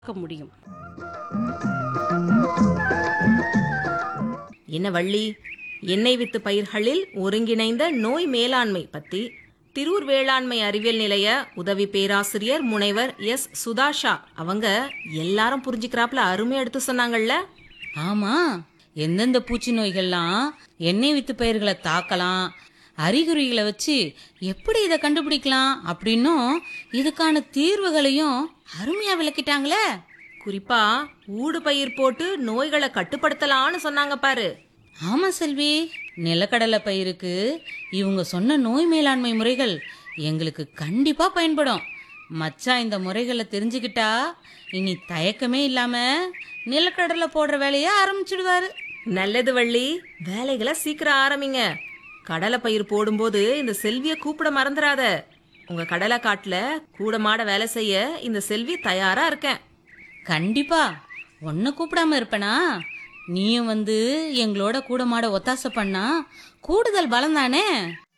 பார்க்க முடியும் என்ன வள்ளி எண்ணெய் வித்து பயிர்களில் ஒருங்கிணைந்த நோய் மேலாண்மை பத்தி திரூர் வேளாண்மை அறிவியல் நிலைய உதவி பேராசிரியர் முனைவர் எஸ் சுதாஷா அவங்க எல்லாரும் புரிஞ்சுக்கிறாப்புல அருமையா எடுத்து சொன்னாங்கல்ல ஆமா எந்தெந்த பூச்சி நோய்கள்லாம் எண்ணெய் வித்து பயிர்களை தாக்கலாம் அறிகுறிகளை வச்சு எப்படி இதை கண்டுபிடிக்கலாம் அப்படின்னும் இதுக்கான தீர்வுகளையும் அருமையா விளக்கிட்டாங்களே குறிப்பா ஊடு பயிர் போட்டு நோய்களை கட்டுப்படுத்தலாம்னு சொன்னாங்க பாரு ஆமா செல்வி நிலக்கடலை பயிருக்கு இவங்க சொன்ன நோய் மேலாண்மை முறைகள் எங்களுக்கு கண்டிப்பா பயன்படும் மச்சான் இந்த முறைகளை தெரிஞ்சுக்கிட்டா இனி தயக்கமே இல்லாம நிலக்கடலை போடுற வேலையை ஆரம்பிச்சிடுவாரு நல்லது வள்ளி வேலைகளை சீக்கிரம் ஆரம்பிங்க கடலை பயிர் போடும்போது இந்த செல்விய கூப்பிட மறந்துடாத உங்க கடலை காட்டுல கூட மாட வேலை செய்ய இந்த செல்வி தயாரா இருக்கேன் கண்டிப்பா உன்னை கூப்பிடாம இருப்பனா நீயும் வந்து எங்களோட கூட மாட ஒத்தாசை பண்ணா கூடுதல் பலம் தானே